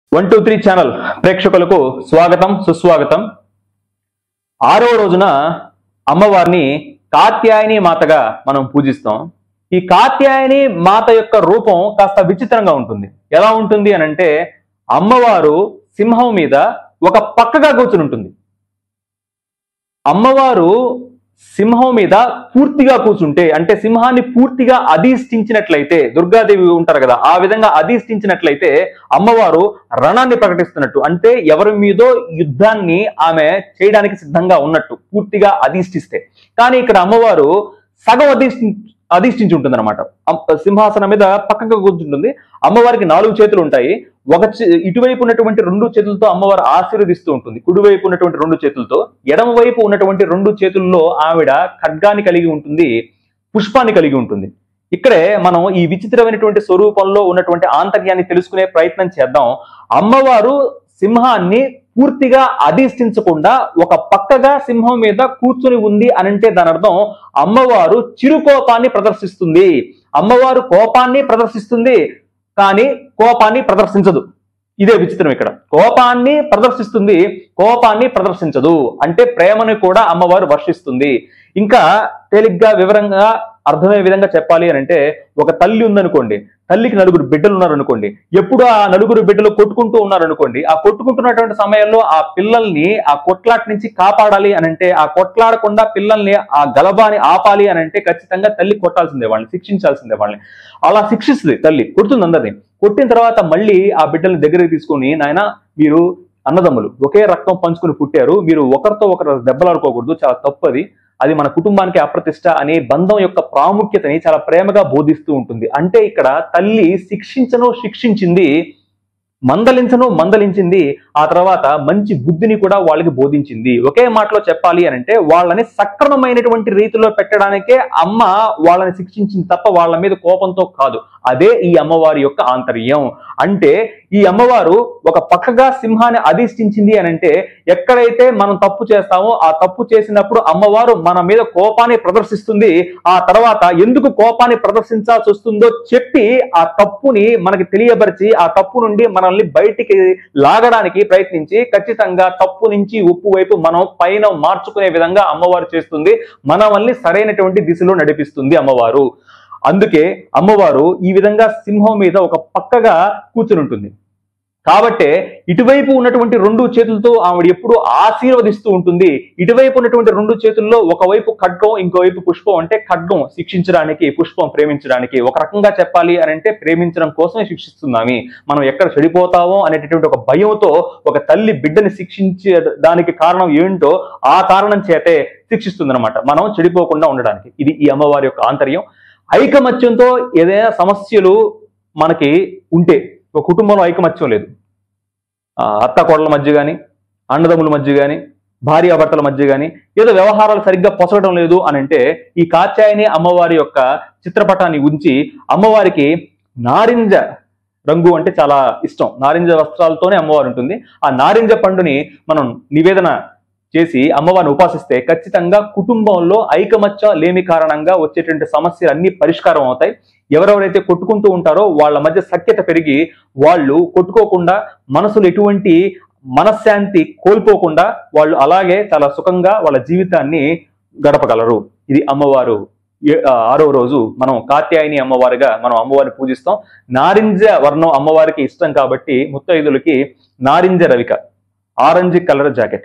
one two three channel ప్రేక్షకులకు స్వాగతం సుస్వాగతం ఆరవ రోజున అమ్మవారిని కాత్యాయని మాతగా మనం పూజిస్తాం ఈ కాత్యాయని మాత యొక్క రూపం కాస్త విచిత్రంగా ఉంటుంది ఎలా ఉంటుంది అని అంటే అమ్మవారు సింహం మీద ఒక పక్కగా కూర్చుని ఉంటుంది అమ్మవారు సింహం మీద పూర్తిగా కూర్చుంటే అంటే సింహాన్ని పూర్తిగా అధిష్ఠించినట్లయితే దుర్గాదేవి ఉంటారు కదా ఆ విధంగా అధిష్ఠించినట్లయితే అమ్మవారు రణాన్ని ప్రకటిస్తున్నట్టు అంటే ఎవరి మీదో యుద్ధాన్ని ఆమె చేయడానికి సిద్ధంగా ఉన్నట్టు పూర్తిగా అధిష్ఠిస్తే కానీ ఇక్కడ అమ్మవారు సగం అధిష్ఠి అధిష్ఠించి ఉంటుంది అనమాట సింహాసనం మీద పక్కగా కూర్చుంటుంది అమ్మవారికి నాలుగు చేతులు ఉంటాయి ఒక చే- ఇటువైపు ఉన్నటువంటి రెండు చేతులతో అమ్మవారు ఆశీర్వదిస్తూ ఉంటుంది కుడివైపు ఉన్నటువంటి రెండు చేతులతో ఎడమ వైపు ఉన్నటువంటి రెండు చేతుల్లో ఆవిడ ఖడ్గాన్ని కలిగి ఉంటుంది పుష్పాన్ని కలిగి ఉంటుంది ఇక్కడే మనం ఈ విచిత్రమైనటువంటి స్వరూపంలో ఉన్నటువంటి ఆంతర్యాన్ని తెలుసుకునే ప్రయత్నం చేద్దాం అమ్మవారు సింహాన్ని పూర్తిగా అధిష్ఠించకుండా ఒక పక్కగా సింహం మీద కూర్చుని ఉంది అనంటే దాని అర్థం అమ్మవారు చిరుకోపాన్ని ప్రదర్శిస్తుంది అమ్మవారు కోపాన్ని ప్రదర్శిస్తుంది కానీ కోపాన్ని ప్రదర్శించదు ఇదే విచిత్రం ఇక్కడ కోపాన్ని ప్రదర్శిస్తుంది కోపాన్ని ప్రదర్శించదు అంటే ప్రేమని కూడా అమ్మవారు వర్షిస్తుంది ఇంకా తేలిగ్గా వివరంగా అర్థమయ్యే విధంగా చెప్పాలి అని అంటే ఒక తల్లి ఉందనుకోండి తల్లికి నలుగురు బిడ్డలు ఉన్నారనుకోండి ఎప్పుడు ఆ నలుగురు బిడ్డలు కొట్టుకుంటూ ఉన్నారనుకోండి ఆ కొట్టుకుంటున్నటువంటి సమయంలో ఆ పిల్లల్ని ఆ కొట్లాట నుంచి కాపాడాలి అని అంటే ఆ కొట్లాడకుండా పిల్లల్ని ఆ గలబాని ఆపాలి అని అంటే ఖచ్చితంగా తల్లి కొట్టాల్సిందే వాళ్ళని శిక్షించాల్సిందే వాళ్ళని అలా శిక్షిస్తుంది తల్లి కొడుతుంది అందరిని కొట్టిన తర్వాత మళ్ళీ ఆ బిడ్డల్ని దగ్గరికి తీసుకొని నాయన మీరు అన్నదమ్ములు ఒకే రక్తం పంచుకుని పుట్టారు మీరు ఒకరితో ఒకరు దెబ్బలాడుకోకూడదు చాలా తప్పది అది మన కుటుంబానికి అప్రతిష్ట అనే బంధం యొక్క ప్రాముఖ్యతని చాలా ప్రేమగా బోధిస్తూ ఉంటుంది అంటే ఇక్కడ తల్లి శిక్షించను శిక్షించింది మందలించను మందలించింది ఆ తర్వాత మంచి బుద్ధిని కూడా వాళ్ళకి బోధించింది ఒకే మాటలో చెప్పాలి అని అంటే వాళ్ళని సక్రమమైనటువంటి రీతిలో పెట్టడానికే అమ్మ వాళ్ళని శిక్షించింది తప్ప వాళ్ళ మీద కోపంతో కాదు అదే ఈ అమ్మవారి యొక్క ఆంతర్యం అంటే ఈ అమ్మవారు ఒక పక్కగా సింహాన్ని అధిష్ఠించింది అని అంటే ఎక్కడైతే మనం తప్పు చేస్తామో ఆ తప్పు చేసినప్పుడు అమ్మవారు మన మీద కోపాన్ని ప్రదర్శిస్తుంది ఆ తర్వాత ఎందుకు కోపాన్ని ప్రదర్శించాల్సి వస్తుందో చెప్పి ఆ తప్పుని మనకి తెలియపరిచి ఆ తప్పు నుండి మనల్ని బయటికి లాగడానికి ప్రయత్నించి ఖచ్చితంగా తప్పు నుంచి ఉప్పు వైపు మనం పైన మార్చుకునే విధంగా అమ్మవారు చేస్తుంది మనల్ని సరైనటువంటి దిశలో నడిపిస్తుంది అమ్మవారు అందుకే అమ్మవారు ఈ విధంగా సింహం మీద ఒక పక్కగా కూర్చుని ఉంటుంది కాబట్టే ఇటువైపు ఉన్నటువంటి రెండు చేతులతో ఆవిడ ఎప్పుడు ఆశీర్వదిస్తూ ఉంటుంది ఇటువైపు ఉన్నటువంటి రెండు చేతుల్లో ఒకవైపు ఖడ్గం ఇంకోవైపు పుష్పం అంటే ఖడ్గం శిక్షించడానికి పుష్పం ప్రేమించడానికి ఒక రకంగా చెప్పాలి అని అంటే ప్రేమించడం కోసమే శిక్షిస్తున్నామి మనం ఎక్కడ చెడిపోతామో అనేటటువంటి ఒక భయంతో ఒక తల్లి బిడ్డని శిక్షించే దానికి కారణం ఏంటో ఆ కారణం చేతే శిక్షిస్తుందన్నమాట మనం చెడిపోకుండా ఉండడానికి ఇది ఈ అమ్మవారి యొక్క ఆంతర్యం ఐకమత్యంతో ఏదైనా సమస్యలు మనకి ఉంటే ఒక కుటుంబంలో ఐకమత్యం లేదు ఆ, అత్త కోడల మధ్య కానీ అన్నదమ్ముల మధ్య కానీ భార్యాభర్తల మధ్య కానీ ఏదో వ్యవహారాలు సరిగ్గా పొసగడం లేదు అని అంటే ఈ కాత్యాయని అమ్మవారి యొక్క చిత్రపటాన్ని ఉంచి అమ్మవారికి నారింజ రంగు అంటే చాలా ఇష్టం నారింజ వస్త్రాలతోనే అమ్మవారు ఉంటుంది ఆ నారింజ పండుని మనం నివేదన చేసి అమ్మవారిని ఉపాసిస్తే ఖచ్చితంగా కుటుంబంలో ఐకమత్య లేమి కారణంగా వచ్చేటువంటి సమస్యలు అన్ని పరిష్కారం అవుతాయి ఎవరెవరైతే కొట్టుకుంటూ ఉంటారో వాళ్ళ మధ్య సఖ్యత పెరిగి వాళ్ళు కొట్టుకోకుండా మనసులు ఎటువంటి మనశ్శాంతి కోల్పోకుండా వాళ్ళు అలాగే చాలా సుఖంగా వాళ్ళ జీవితాన్ని గడపగలరు ఇది అమ్మవారు ఏ- ఆ, ఆరో రోజు మనం కాత్యాయని అమ్మవారిగా మనం అమ్మవారిని పూజిస్తాం నారింజ వర్ణం అమ్మవారికి ఇష్టం కాబట్టి ముత్తైదులకి నారింజ రవిక ఆరెంజ్ కలర్ జాకెట్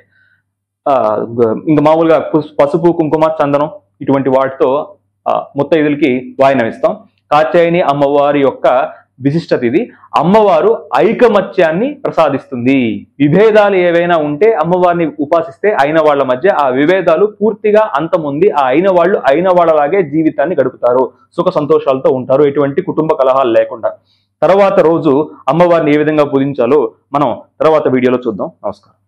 ఆ, గ- ఇంకా మామూలుగా పుస్- పసుపు కుంకుమ చందనం ఇటువంటి వాటితో ఆ, ముత్తైదులకి వాయినం ఇస్తాం కాత్యాయని అమ్మవారి యొక్క విశిష్టత ఇది అమ్మవారు ఐకమత్యాన్ని ప్రసాదిస్తుంది విభేదాలు ఏవైనా ఉంటే అమ్మవారిని ఉపాసిస్తే అయిన వాళ్ళ మధ్య ఆ విభేదాలు పూర్తిగా అంతముంది ఆ అయిన వాళ్ళు అయిన వాళ్ళలాగే జీవితాన్ని గడుపుతారు సుఖ సంతోషాలతో ఉంటారు ఎటువంటి కుటుంబ కలహాలు లేకుండా తర్వాత రోజు అమ్మవారిని ఏ విధంగా పూజించాలో మనం తర్వాత వీడియోలో చూద్దాం నమస్కారం